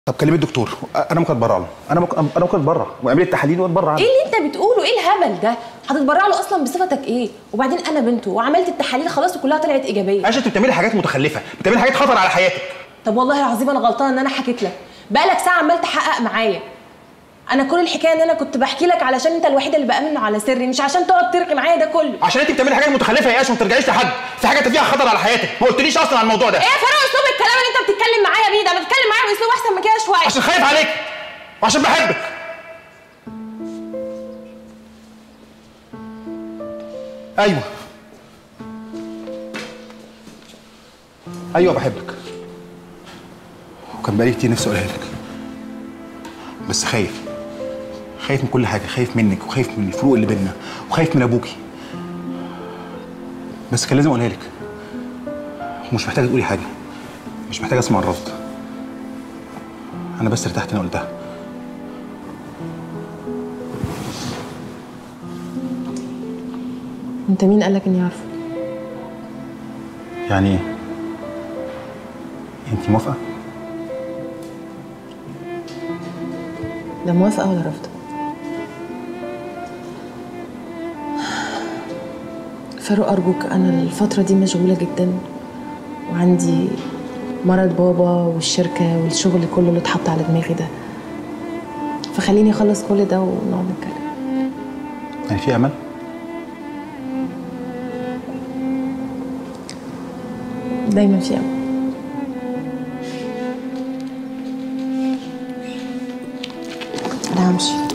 طب كلمي الدكتور انا ممكن اتبرع له انا ممكن انا ممكن اتبرع واعمل التحاليل واتبرع ايه عنه اللي انت بتقوله ايه الهبل ده هتتبرع له اصلا بصفتك ايه وبعدين انا بنته وعملت التحاليل خلاص وكلها طلعت ايجابيه عشان انت بتعملي حاجات متخلفه بتعملي حاجات خطر على حياتك طب والله العظيم انا غلطانه ان انا حكيت لك بقالك ساعه عمال تحقق معايا انا كل الحكايه ان انا كنت بحكي لك علشان انت الوحيده اللي بامن على سري مش عشان تقعد ترغي معايا ده كله عشان انت بتعملي حاجات متخلفه يا ايش ما ترجعيش لحد في حاجه انت فيها خطر على حياتك ما قلتليش اصلا عن الموضوع ده ايه يا فاروق اسلوب الكلام اللي انت بتتكلم معايا بيه ده ما تتكلم معايا باسلوب احسن من كده شويه عشان خايف عليك وعشان بحبك ايوه ايوه بحبك وكان بقالي كتير نفسي اقولها لك بس خايف خايف من كل حاجه خايف منك وخايف من الفروق اللي بينا وخايف من ابوكي بس كان لازم اقولها لك ومش محتاجه تقولي حاجه مش محتاجه اسمع الرفض انا بس ارتحت اني قلتها انت مين قالك اني عارفه يعني ايه انت موافقه لا موافقه ولا رافضه فاروق ارجوك انا الفتره دي مشغوله جدا وعندي مرض بابا والشركه والشغل كله اللي اتحط على دماغي ده فخليني اخلص كل ده ونقعد نتكلم يعني في امل دايما في امل انا همشي